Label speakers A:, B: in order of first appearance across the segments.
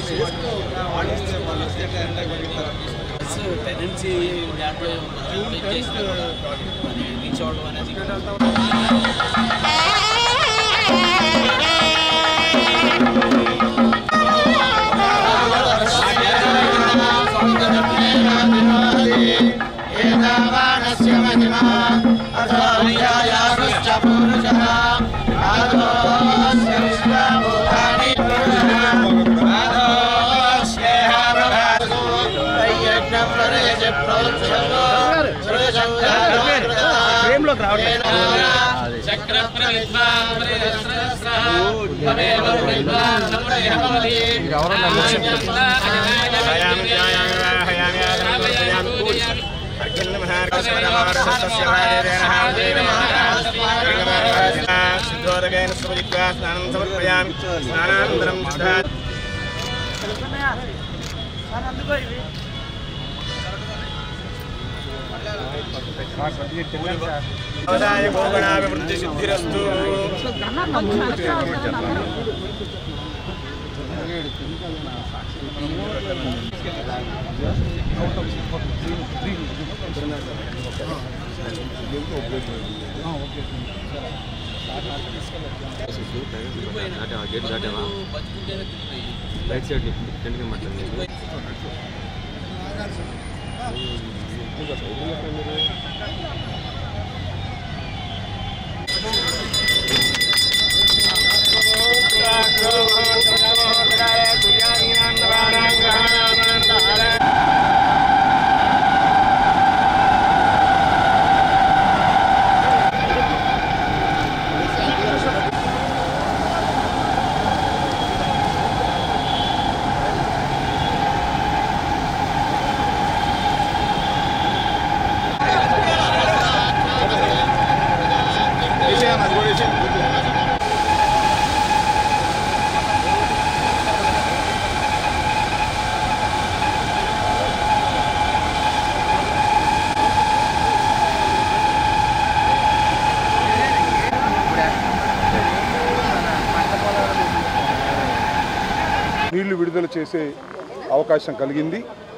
A: Tenancy దాంట్లో reach అవ్వడం అనేది
B: సిద్ధోదకేన స్మృత్వా స్నానం సమర్పయామి స్నానానంతరం శుద్ధా అవదాయ భోగణాభివృద్ధి సిద్ధిరస్తు
C: గేట్ దాటావా
A: బతుకుంటేనే తిరిగిపోయి
C: రైట్ సైడ్ టెంట్కి మాట్లాడండి
D: నీళ్లు విడుదల చేసే అవకాశం కలిగింది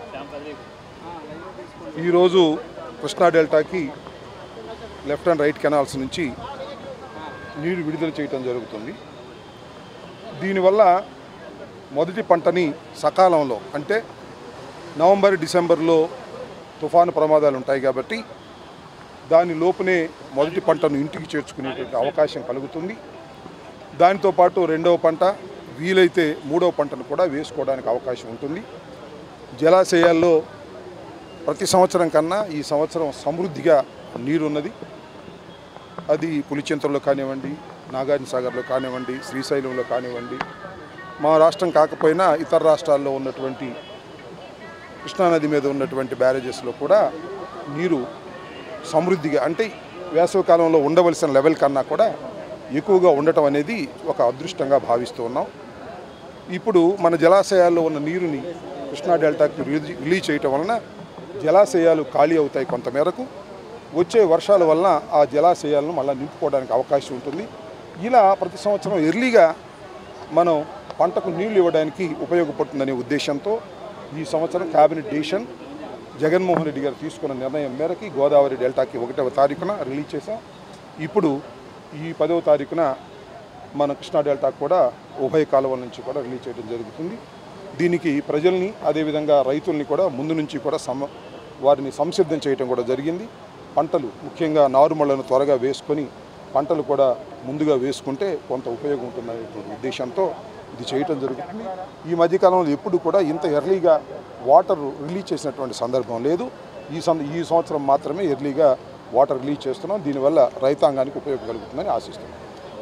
D: ఈరోజు కృష్ణా డెల్టాకి లెఫ్ట్ అండ్ రైట్ కెనాల్స్ నుంచి నీరు విడుదల చేయటం జరుగుతుంది దీనివల్ల మొదటి పంటని సకాలంలో అంటే నవంబర్ డిసెంబర్లో తుఫాను ప్రమాదాలు ఉంటాయి కాబట్టి దాని లోపునే మొదటి పంటను ఇంటికి చేర్చుకునేటువంటి అవకాశం కలుగుతుంది దానితో పాటు రెండవ పంట వీలైతే మూడవ పంటను కూడా వేసుకోవడానికి అవకాశం ఉంటుంది జలాశయాల్లో ప్రతి సంవత్సరం కన్నా ఈ సంవత్సరం సమృద్ధిగా నీరున్నది అది పులిచింతల్లో కానివ్వండి నాగార్జున సాగర్లో కానివ్వండి శ్రీశైలంలో కానివ్వండి మా రాష్ట్రం కాకపోయినా ఇతర రాష్ట్రాల్లో ఉన్నటువంటి కృష్ణానది మీద ఉన్నటువంటి బ్యారేజెస్లో కూడా నీరు సమృద్ధిగా అంటే వేసవి కాలంలో ఉండవలసిన లెవెల్ కన్నా కూడా ఎక్కువగా ఉండటం అనేది ఒక అదృష్టంగా భావిస్తూ ఉన్నాం ఇప్పుడు మన జలాశయాల్లో ఉన్న నీరుని కృష్ణా డెల్టాకి రిలీజ్ రిలీజ్ చేయటం వలన జలాశయాలు ఖాళీ అవుతాయి కొంతమేరకు వచ్చే వర్షాల వలన ఆ జలాశయాలను మళ్ళీ నింపుకోవడానికి అవకాశం ఉంటుంది ఇలా ప్రతి సంవత్సరం ఎర్లీగా మనం పంటకు నీళ్లు ఇవ్వడానికి ఉపయోగపడుతుందనే ఉద్దేశంతో ఈ సంవత్సరం క్యాబినెట్ డెసిషన్ జగన్మోహన్ రెడ్డి గారు తీసుకున్న నిర్ణయం మేరకి గోదావరి డెల్టాకి ఒకటవ తారీఖున రిలీజ్ చేశాం ఇప్పుడు ఈ పదవ తారీఖున మన కృష్ణా డెల్టాకు కూడా ఉభయ కాలువల నుంచి కూడా రిలీజ్ చేయడం జరుగుతుంది దీనికి ప్రజల్ని అదేవిధంగా రైతుల్ని కూడా ముందు నుంచి కూడా సమ వారిని సంసిద్ధం చేయడం కూడా జరిగింది పంటలు ముఖ్యంగా నారుమళ్లను త్వరగా వేసుకొని పంటలు కూడా ముందుగా వేసుకుంటే కొంత ఉపయోగం ఉంటుందనేటువంటి ఉద్దేశంతో ఇది చేయటం జరుగుతుంది ఈ మధ్యకాలంలో ఎప్పుడు కూడా ఇంత ఎర్లీగా వాటర్ రిలీజ్ చేసినటువంటి సందర్భం లేదు ఈ సం ఈ సంవత్సరం మాత్రమే ఎర్లీగా వాటర్ రిలీజ్ చేస్తున్నాం దీనివల్ల రైతాంగానికి ఉపయోగం కలుగుతుందని ఆశిస్తున్నాం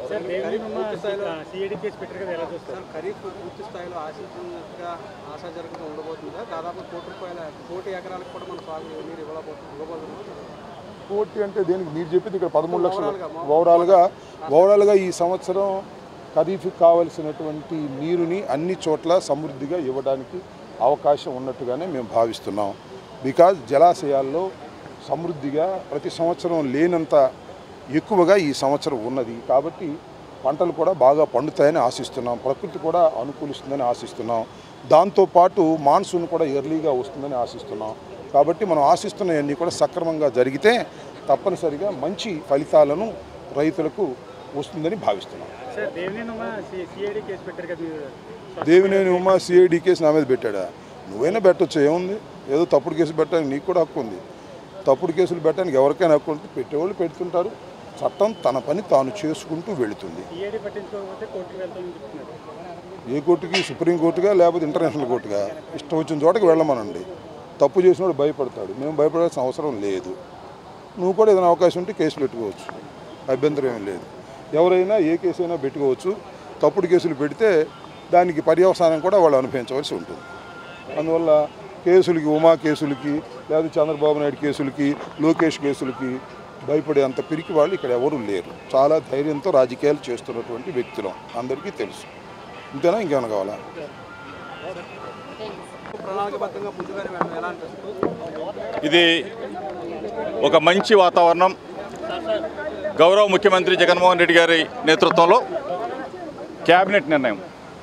E: ఖరీఫ్ పూర్తి స్థాయిలో ఆశించినట్టుగా ఆశాజనకంగా ఉండబోతుందా దాదాపు కోటి రూపాయల కోటి ఎకరాలకు కూడా మన సాగు నీరు ఇవ్వబోతుంది ఇవ్వబోతున్నాం
D: కోటి అంటే దేనికి మీరు చెప్పింది ఇక్కడ పదమూడు లక్షలు ఓవరాల్గా ఓవరాల్గా ఈ సంవత్సరం ఖరీఫ్కి కావలసినటువంటి నీరుని అన్ని చోట్ల సమృద్ధిగా ఇవ్వడానికి అవకాశం ఉన్నట్టుగానే మేము భావిస్తున్నాం బికాజ్ జలాశయాల్లో సమృద్ధిగా ప్రతి సంవత్సరం లేనంత ఎక్కువగా ఈ సంవత్సరం ఉన్నది కాబట్టి పంటలు కూడా బాగా పండుతాయని ఆశిస్తున్నాం ప్రకృతి కూడా అనుకూలిస్తుందని ఆశిస్తున్నాం దాంతోపాటు మాన్సూన్ కూడా ఎర్లీగా వస్తుందని ఆశిస్తున్నాం కాబట్టి మనం ఆశిస్తున్నవన్నీ కూడా సక్రమంగా జరిగితే తప్పనిసరిగా మంచి ఫలితాలను రైతులకు వస్తుందని భావిస్తున్నాం
E: సార్ దేవినేనమ్మా సిఐడి కేసు పెట్టారు కదా మీరు
D: దేవినేని ఉమా సిఐడి కేసు నా మీద పెట్టాడా నువ్వైనా పెట్టొచ్చు ఏముంది ఏదో తప్పుడు కేసు పెట్టడానికి నీకు కూడా హక్కు ఉంది తప్పుడు కేసులు పెట్టడానికి ఎవరికైనా హక్కు ఉంటుంది పెట్టేవాళ్ళు పెడుతుంటారు చట్టం తన పని తాను చేసుకుంటూ వెళుతుంది
E: సిఐడి పట్టించుకోకపోతే కోర్టుకు వెళ్తామని చెప్తున్నారు
D: ఏ కోర్టుకి సుప్రీంకోర్టుగా లేకపోతే ఇంటర్నేషనల్ కోర్టుగా ఇష్టం వచ్చిన చోటకి వెళ్ళమనండి తప్పు చేసినోడు భయపడతాడు మేము భయపడాల్సిన అవసరం లేదు నువ్వు కూడా ఏదైనా అవకాశం ఉంటే కేసు పెట్టుకోవచ్చు అభ్యంతరం ఏం లేదు ఎవరైనా ఏ కేసు అయినా పెట్టుకోవచ్చు తప్పుడు కేసులు పెడితే దానికి పర్యవసానం కూడా వాళ్ళు అనుభవించవలసి ఉంటుంది అందువల్ల కేసులకి ఉమా కేసులకి లేదా చంద్రబాబు నాయుడు కేసులకి లోకేష్ కేసులకి భయపడే అంత పిరికి వాళ్ళు ఇక్కడ ఎవరు లేరు చాలా ధైర్యంతో రాజకీయాలు చేస్తున్నటువంటి వ్యక్తులం అందరికీ తెలుసు ఇంతేనా ఇంకేమైనా కావాలా
E: ప్రణాళికబద్ధంగా ముందుగానే వెళ్ళడం ఎలా అనిపిస్తుంది
F: ఇది ఒక మంచి వాతావరణం గౌరవ ముఖ్యమంత్రి జగన్మోహన్ రెడ్డి గారి నేతృత్వంలో క్యాబినెట్ నిర్ణయం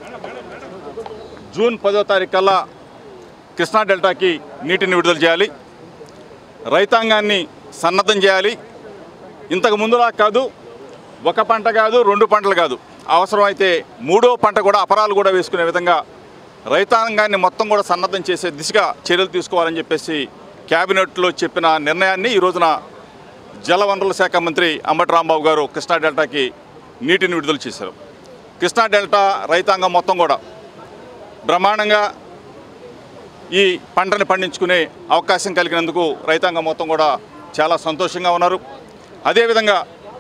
F: జూన్ పదో తారీఖు కల్లా కృష్ణా డెల్టాకి నీటిని విడుదల చేయాలి రైతాంగాన్ని సన్నద్ధం చేయాలి ఇంతకు ముందులా కాదు ఒక పంట కాదు రెండు పంటలు కాదు అవసరమైతే మూడో పంట కూడా అపరాలు కూడా వేసుకునే విధంగా రైతాంగాన్ని మొత్తం కూడా సన్నద్ధం చేసే దిశగా చర్యలు తీసుకోవాలని చెప్పేసి క్యాబినెట్లో చెప్పిన నిర్ణయాన్ని ఈ రోజున జలవనరుల శాఖ మంత్రి అంబటి రాంబాబు గారు కృష్ణా డెల్టాకి నీటిని విడుదల చేశారు కృష్ణా డెల్టా రైతాంగం మొత్తం కూడా బ్రహ్మాండంగా ఈ పంటని పండించుకునే అవకాశం కలిగినందుకు రైతాంగం మొత్తం కూడా చాలా సంతోషంగా ఉన్నారు అదేవిధంగా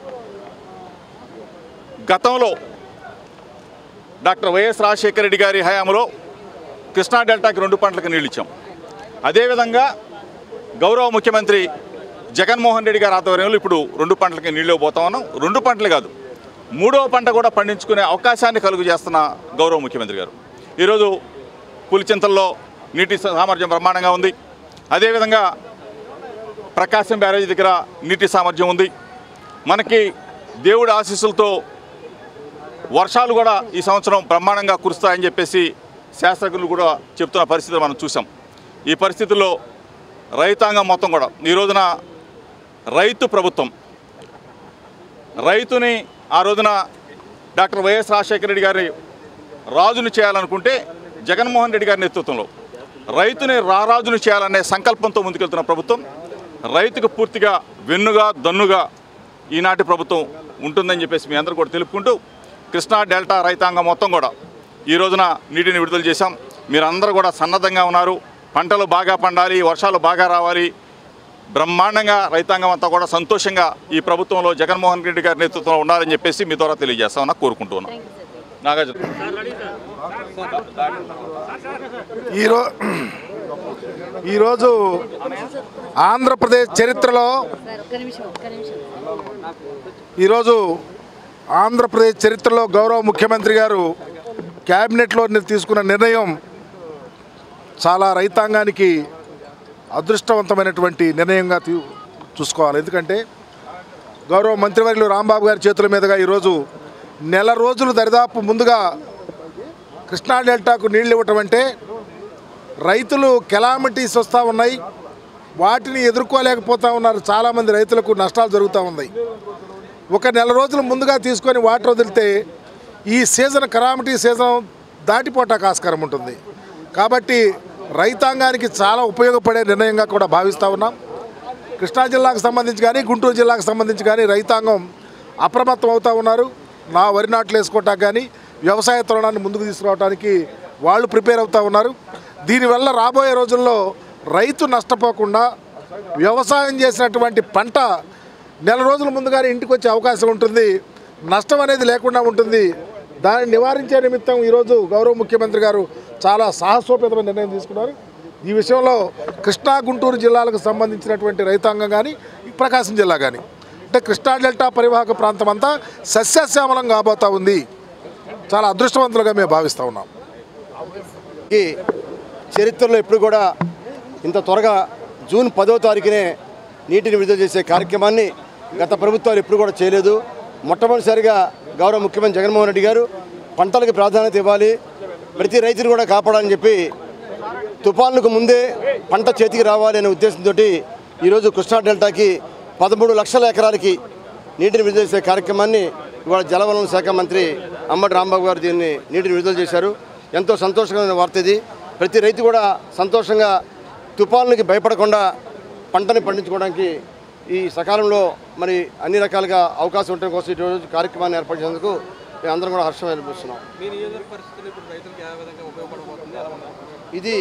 F: గతంలో డాక్టర్ వైఎస్ రాజశేఖర రెడ్డి గారి హయాంలో కృష్ణా డెల్టాకి రెండు పంటలకు నీళ్ళు ఇచ్చాం అదేవిధంగా గౌరవ ముఖ్యమంత్రి జగన్మోహన్ రెడ్డి గారి ఆధ్వర్యంలో ఇప్పుడు రెండు పంటలకి నీళ్ళు పోతా ఉన్నాం రెండు పంటలు కాదు మూడవ పంట కూడా పండించుకునే అవకాశాన్ని కలుగు చేస్తున్న గౌరవ ముఖ్యమంత్రి గారు ఈరోజు పులిచింతల్లో నీటి సామర్థ్యం బ్రహ్మాండంగా ఉంది అదేవిధంగా ప్రకాశం బ్యారేజ్ దగ్గర నీటి సామర్థ్యం ఉంది మనకి దేవుడి ఆశీస్సులతో వర్షాలు కూడా ఈ సంవత్సరం బ్రహ్మాండంగా కురుస్తాయని చెప్పేసి శాస్త్రజ్ఞులు కూడా చెప్తున్న పరిస్థితి మనం చూసాం ఈ పరిస్థితుల్లో రైతాంగం మొత్తం కూడా ఈ రోజున రైతు ప్రభుత్వం రైతుని ఆ రోజున డాక్టర్ వైఎస్ రాజశేఖర రెడ్డి గారి రాజును చేయాలనుకుంటే జగన్మోహన్ రెడ్డి గారి నేతృత్వంలో రైతుని రారాజును చేయాలనే సంకల్పంతో ముందుకెళ్తున్న ప్రభుత్వం రైతుకు పూర్తిగా వెన్నుగా దన్నుగా ఈనాటి ప్రభుత్వం ఉంటుందని చెప్పేసి మీ అందరూ కూడా తెలుపుకుంటూ కృష్ణా డెల్టా రైతాంగం మొత్తం కూడా ఈ రోజున నీటిని విడుదల చేశాం మీరందరూ కూడా సన్నద్ధంగా ఉన్నారు పంటలు బాగా పండాలి వర్షాలు బాగా రావాలి బ్రహ్మాండంగా రైతాంగం అంతా కూడా సంతోషంగా ఈ ప్రభుత్వంలో జగన్మోహన్ రెడ్డి గారి నేతృత్వంలో ఉండాలని చెప్పేసి మీ ద్వారా తెలియజేస్తామని కోరుకుంటున్నాను నాగార్జున
G: ఈరో ఈరోజు ఆంధ్రప్రదేశ్ చరిత్రలో
H: సార్ ఒక్క నిమిషం ఒక్క నిమిషం
G: ఈరోజు ఆంధ్రప్రదేశ్ చరిత్రలో గౌరవ ముఖ్యమంత్రి గారు క్యాబినెట్లో ని- తీసుకున్న నిర్ణయం చాలా రైతాంగానికి అదృష్టవంతమైనటువంటి నిర్ణయంగా తీ చూసుకోవాలి ఎందుకంటే గౌరవ మంత్రివర్యులు రాంబాబు గారి చేతుల మీదుగా ఈరోజు నెల రోజులు దరిదాపు ముందుగా కృష్ణా డెల్టాకు నీళ్ళు ఇవ్వటం అంటే రైతులు కెలామిటీస్ వస్తూ ఉన్నాయి వాటిని ఎదుర్కోలేకపోతూ ఉన్నారు చాలామంది రైతులకు నష్టాలు జరుగుతూ ఉన్నాయి ఒక నెల రోజులు ముందుగా తీసుకొని వాటర్ వదిలితే ఈ సీజన్ కరామిటీ సీజన్ దాటిపోటానికి ఆస్కారం ఉంటుంది కాబట్టి రైతాంగానికి చాలా ఉపయోగపడే నిర్ణయంగా కూడా భావిస్తూ ఉన్నాం కృష్ణా జిల్లాకు సంబంధించి కానీ గుంటూరు జిల్లాకు సంబంధించి కానీ రైతాంగం అప్రమత్తం అవుతూ ఉన్నారు నా వరి నాట్లు వేసుకోవటానికి కానీ వ్యవసాయ తరుణాన్ని ముందుకు తీసుకురావడానికి వాళ్ళు ప్రిపేర్ అవుతూ ఉన్నారు దీనివల్ల రాబోయే రోజుల్లో రైతు నష్టపోకుండా వ్యవసాయం చేసినటువంటి పంట నెల రోజుల ముందుగానే ఇంటికి వచ్చే అవకాశం ఉంటుంది నష్టం అనేది లేకుండా ఉంటుంది దాన్ని నివారించే నిమిత్తం ఈరోజు గౌరవ ముఖ్యమంత్రి గారు చాలా సాహసోపేతమైన నిర్ణయం తీసుకున్నారు ఈ విషయంలో కృష్ణా గుంటూరు జిల్లాలకు సంబంధించినటువంటి రైతాంగం కానీ ప్రకాశం జిల్లా కానీ అంటే కృష్ణా డెల్టా పరివాహక ప్రాంతం అంతా సస్యశ్యామలం కాబోతా ఉంది చాలా అదృష్టవంతులుగా మేము భావిస్తూ ఉన్నాం
I: ఈ చరిత్రలో ఎప్పుడు కూడా ఇంత త్వరగా జూన్ పదో తారీఖునే నీటిని విడుదల చేసే కార్యక్రమాన్ని గత ప్రభుత్వాలు ఎప్పుడు కూడా చేయలేదు మొట్టమొదటిసారిగా గౌరవ ముఖ్యమంత్రి జగన్మోహన్ రెడ్డి గారు పంటలకు ప్రాధాన్యత ఇవ్వాలి ప్రతి రైతును కూడా కాపాడాలని చెప్పి తుఫాన్లకు ముందే పంట చేతికి రావాలి అనే ఉద్దేశంతో ఈరోజు కృష్ణా డెల్టాకి పదమూడు లక్షల ఎకరాలకి నీటిని విడుదల చేసే కార్యక్రమాన్ని ఇవాళ జలవనరుల శాఖ మంత్రి అంబటి రాంబాబు గారు దీన్ని నీటిని విడుదల చేశారు ఎంతో సంతోషకరమైన వార్త ఇది ప్రతి రైతు కూడా సంతోషంగా తుఫాన్లకి భయపడకుండా పంటని పండించుకోవడానికి ఈ సకాలంలో మరి అన్ని రకాలుగా అవకాశం ఉండటం కోసం ఈరోజు కార్యక్రమాన్ని ఏర్పాటు చేసేందుకు మేము అందరం కూడా హర్షం అనిపిస్తున్నాం
E: మీ నియోజకవర్గ పరిస్థితులు ఇప్పుడు రైతులకు ఏ విధంగా ఉపయోగపడబోతుంది ఎలా ఉంది?
I: ఇది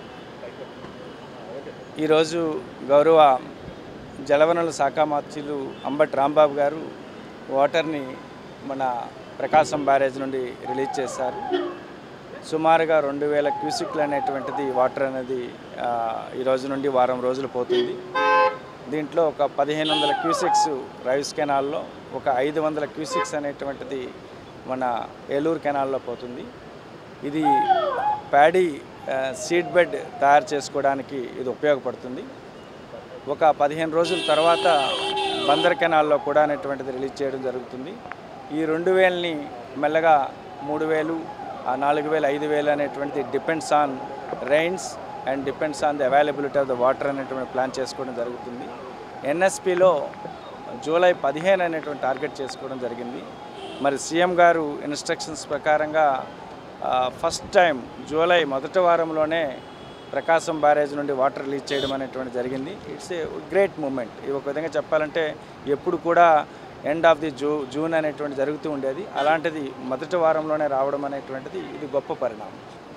J: ఈరోజు గౌరవ జలవనరుల శాఖ మంత్రులు అంబటి రాంబాబు గారు వాటర్ని మన ప్రకాశం బ్యారేజ్ నుండి రిలీజ్ చేశారు సుమారుగా రెండు వేల క్యూసిక్లు అనేటువంటిది వాటర్ అనేది ఆ, ఈ రోజు నుండి వారం రోజులు పోతుంది దీంట్లో ఒక పదిహేను వందల క్యూసిక్స్ రైస్ కెనాల్లో ఒక ఐదు వందల క్యూసిక్స్ అనేటువంటిది మన ఏలూరు కెనాల్లో పోతుంది ఇది ప్యాడీ సీడ్ బెడ్ తయారు చేసుకోవడానికి ఇది ఉపయోగపడుతుంది ఒక పదిహేను రోజుల తర్వాత బందర్ కెనాల్లో కూడా అనేటువంటిది రిలీజ్ చేయడం జరుగుతుంది ఈ రెండు వేలని మెల్లగా మూడు వేలు ఆ నాలుగు వేలు ఐదు వేలు అనేటువంటిది depends on rains and depends on the availability of the water అనేటువంటి ప్లాన్ చేసుకోవడం జరుగుతుంది ఎన్ఎస్పిలో జూలై పదిహేను అనేటువంటి టార్గెట్ చేసుకోవడం జరిగింది మరి సీఎం గారు ఇన్స్ట్రక్షన్స్ ప్రకారంగా ఫస్ట్ టైం జూలై మొదటి వారంలోనే ప్రకాశం బ్యారేజ్ నుండి వాటర్ రిలీజ్ చేయడం అనేటువంటి జరిగింది ఇట్స్ ఏ గ్రేట్ మూమెంట్ ఇది ఒక విధంగా చెప్పాలంటే ఎప్పుడు కూడా ఎండ్ ఆఫ్ ది జూ జూన్ అనేటువంటి జరుగుతూ ఉండేది అలాంటిది మొదటి వారంలోనే రావడం అనేటువంటిది ఇది గొప్ప పరిణామం